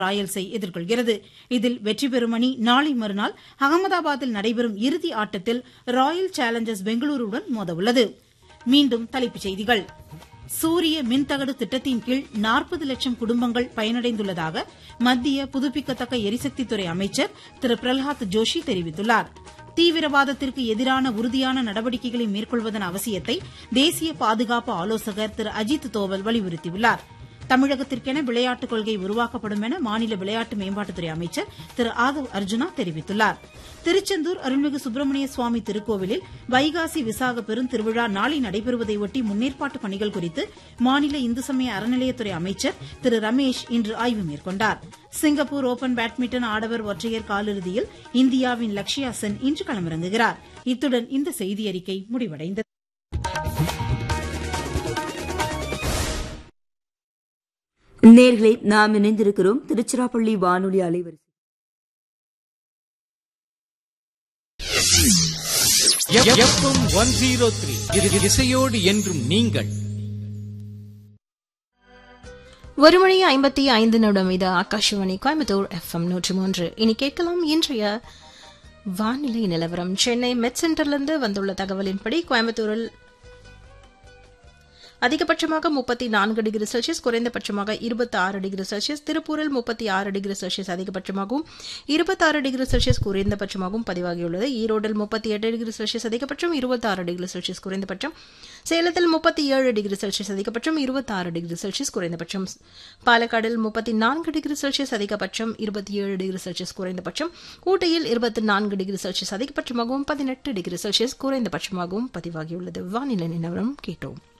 ராயல்ஸை எதிர்கொள்கிறது இதில் வெற்றி பெறும் அணி நாளை மறுநாள் அகமதாபாத்தில் நடைபெறும் இறுதி ஆட்டத்தில் ராயல் சேலஞ்சர்ஸ் பெங்களூருடன் மோதவுள்ளது மீண்டும் தலைப்புச் செய்திகள் சூரிய மின்தகடு திட்டத்தின் கீழ் நாற்பது லட்சம் குடும்பங்கள் பயனடைந்துள்ளதாக மத்திய புதுப்பிக்கத்தக்க எரிசக்தித்துறை அமைச்சர் திரு பிரல்ஹாத் ஜோஷி தெரிவித்துள்ளார் தீவிரவாதத்திற்கு எதிரான உறுதியான நடவடிக்கைகளை மேற்கொள்வதன் அவசியத்தை தேசிய பாதுகாப்பு ஆலோசகர் திரு அஜித் தோவல் வலியுறுத்தியுள்ளார் தமிழகத்திற்கென விளையாட்டுக் கொள்கை உருவாக்கப்படும் என மாநில விளையாட்டு மேம்பாட்டுத்துறை அமைச்சர் திரு ஆதவ் அர்ஜுனா தெரிவித்துள்ளார் திருச்செந்தூர் அருள்மிகு சுப்பிரமணிய சுவாமி திருக்கோவிலில் வைகாசி விசாக பெருந்திருவிழா நாளை நடைபெறுவதையொட்டி முன்னேற்பாட்டு பணிகள் குறித்து மாநில இந்து சமய அறநிலையத்துறை அமைச்சர் திரு ரமேஷ் இன்று ஆய்வு மேற்கொண்டார் சிங்கப்பூர் ஓபன் பேட்மிண்டன் ஆடவர் ஒற்றையர் காலிறுதியில் இந்தியாவின் லக்ஷயா சென் இன்று களமிறங்குகிறார் இத்துடன் இந்த செய்தியறிக்கை முடிவடைந்தது நேர்களை நாம் இணைந்திருக்கிறோம் திருச்சிராப்பள்ளி வானொலி அலைவரிசை எஃப்எம் ஒன் ஜீரோ த்ரீ இசையோடு என்றும் நீங்கள் ஒரு மணி ஐம்பத்தி ஐந்து நிமிடம் இது ஆகாஷவாணி கோயம்புத்தூர் எஃப்எம் நூற்றி மூன்று இனி கேட்கலாம் இன்றைய வானிலை நிலவரம் சென்னை மெட் சென்டர்லிருந்து வந்துள்ள தகவலின்படி கோயம்புத்தூரில் அதிகபட்சமாக முப்பத்தி நான்கு டிகிரி செல்சியஸ் குறைந்தபட்சமாக இருபத்தி ஆறு டிகிரி செல்சியஸ் திருப்பூரில் முப்பத்தி ஆறு டிகிரி செல்சியஸ் அதிகபட்சமாகவும் இருபத்தாறு டிகிரி செல்சியஸ் குறைந்தபட்சமாகவும் பதிவாகியுள்ளது ஈரோடில் முப்பத்தி எட்டு டிகிரி செல்சியஸ் அதிகபட்சம் இருபத்தாறு டிகிரி செல்சியஸ் குறைந்தபட்சம் சேலத்தில் முப்பத்தி ஏழு டிகிரி செல்சியஸ் அதிகபட்சம் இருபத்தாறு டிகிரி செல்சியஸ் குறைந்தபட்சம் பாலக்காடில் முப்பத்தி நான்கு டிகிரி செல்சியஸ் அதிகபட்சம் இருபத்தி ஏழு டிகிரி செல்சியஸ் குறைந்தபட்சம் ஊட்டியில் இருபத்தி நான்கு டிகிரி செல்சியஸ் அதிகபட்சமாகவும் பதினெட்டு டிகிரி செல்சியஸ் குறைந்தபட்சமாகவும் பதிவாகியுள்ளது வானிலை நிலவரம் கேட்டோம்